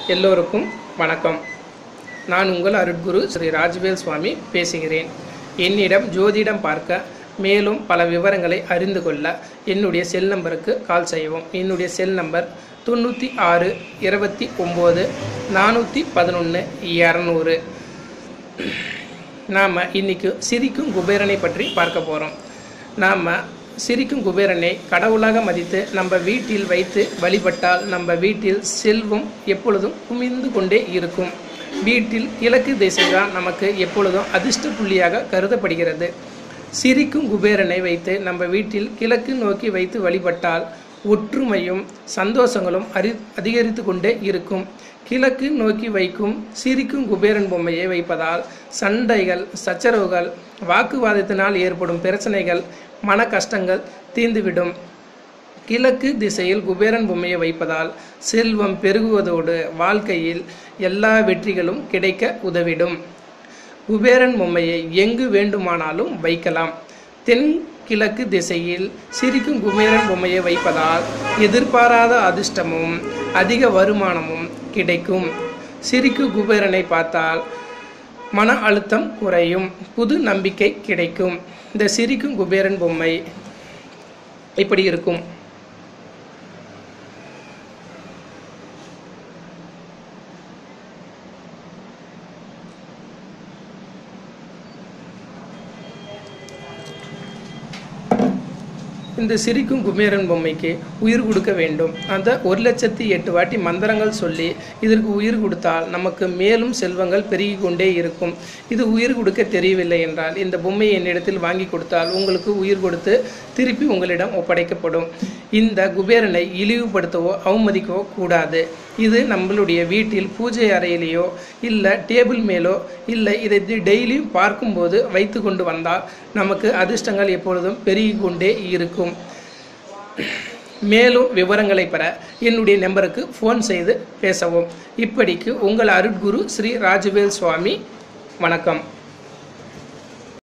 எல்லோருக்கும் வணக்கம் நான் உங்கள் அருட்குரு ஸ்ரீ ராஜ்வேல் சுவாமி பேசுகிறேன் என்னிடம் ஜோதிடம் பார்க்க மேலும் பல விவரங்களை அறிந்து கொள்ள என்னுடைய செல் நம்பருக்கு கால் செய்யவும் என்னுடைய செல் நம்பர் தொண்ணூற்றி ஆறு இருபத்தி ஒம்பது நானூற்றி பதினொன்று இரநூறு நாம் இன்னைக்கு சிரிக்கும் குபேரனை பற்றி பார்க்க போகிறோம் நாம் சிரிக்கும் குபேரனை கடவுளாக மதித்து நம்ம வீட்டில் வைத்து வழிபட்டால் நம்ம வீட்டில் செல்வம் எப்பொழுதும் குமிந்து கொண்டே இருக்கும் வீட்டில் கிழக்கு திசை தான் நமக்கு எப்பொழுதும் அதிர்ஷ்ட புள்ளியாக கருதப்படுகிறது சிரிக்கும் குபேரனை வைத்து நம்ம வீட்டில் கிழக்கு நோக்கி வைத்து வழிபட்டால் ஒற்றுமையும் சந்தோஷங்களும் அறி அதிகரித்து கொண்டே இருக்கும் கிழக்கு நோக்கி வைக்கும் சிரிக்கும் குபேரன் பொம்மையை வைப்பதால் சண்டைகள் சச்சரவுகள் வாக்குவாதத்தினால் ஏற்படும் பிரச்சனைகள் மன கஷ்டங்கள் தீர்ந்துவிடும் கிழக்கு திசையில் குபேரன் பொம்மையை வைப்பதால் செல்வம் பெருகுவதோடு வாழ்க்கையில் எல்லா வெற்றிகளும் கிடைக்க உதவிடும் குபேரன் பொம்மையை எங்கு வேண்டுமானாலும் வைக்கலாம் தென் கிழக்கு திசையில் சிரிக்கும் குபேரன் பொம்மையை வைப்பதால் எதிர்பாராத அதிர்ஷ்டமும் அதிக வருமானமும் கிடைக்கும் சிரிக்கு குபேரனை பார்த்தால் மன அழுத்தம் குறையும் புது நம்பிக்கை கிடைக்கும் இந்த சிரிக்கும் குபேரன் பொம்மை இப்படி இருக்கும் இந்த சிரிக்கும் குபேரன் பொம்மைக்கு உயிர் கொடுக்க வேண்டும் அந்த ஒரு லட்சத்தி எட்டு வாட்டி மந்திரங்கள் சொல்லி இதற்கு உயிர் கொடுத்தால் நமக்கு மேலும் செல்வங்கள் பெருகி கொண்டே இருக்கும் இது உயிர் கொடுக்க தெரியவில்லை என்றால் இந்த பொம்மையை என்னிடத்தில் வாங்கி கொடுத்தால் உங்களுக்கு உயிர் கொடுத்து திருப்பி உங்களிடம் ஒப்படைக்கப்படும் இந்த குபேரனை இழிவுபடுத்தவோ அவமதிக்கவோ கூடாது இது நம்மளுடைய வீட்டில் பூஜை அறையிலேயோ இல்லை டேபிள் மேலோ இல்லை இதை டெய்லியும் பார்க்கும்போது வைத்து கொண்டு வந்தால் நமக்கு அதிர்ஷ்டங்கள் எப்பொழுதும் பெருகி கொண்டே இருக்கும் மேலும் விவரங்களை பெற என்னுடைய நம்பருக்கு ஃபோன் செய்து பேசவும் இப்படிக்கு உங்கள் அருட்குரு ஸ்ரீ ராஜவேல் சுவாமி வணக்கம்